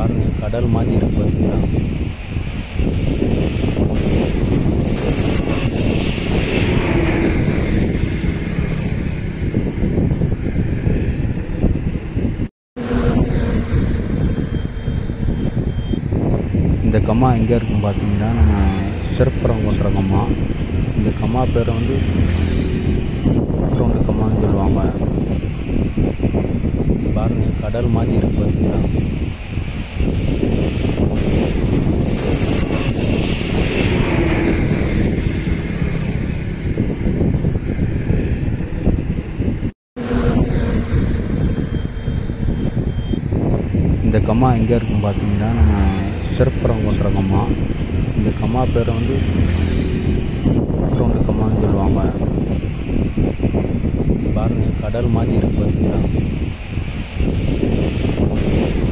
பாருங்க கடல் மாதிரி இருக்கு பார்த்தீங்களா இந்த கம்மா எங்கே இருக்குன்னு பார்த்தீங்கன்னா நம்ம திருப்பரங்குன்ற கம்மா இந்த கம்மா பேரை வந்து ரவுண்டு கம்மான்னு சொல்லுவாங்க பாருங்க கடல் மாதிரி இருக்கு பார்த்தீங்களா இந்த கம்மா எங்கே இருக்குன்னு பார்த்தீங்கன்னா நம்ம திருப்பரங்குன்ற கம்மா இந்த கம்மா பேரை வந்து ரவுண்டு கம்மான்னு சொல்லுவாங்க பாருங்க கடல் மாதிரி இருக்கு பார்த்தீங்களா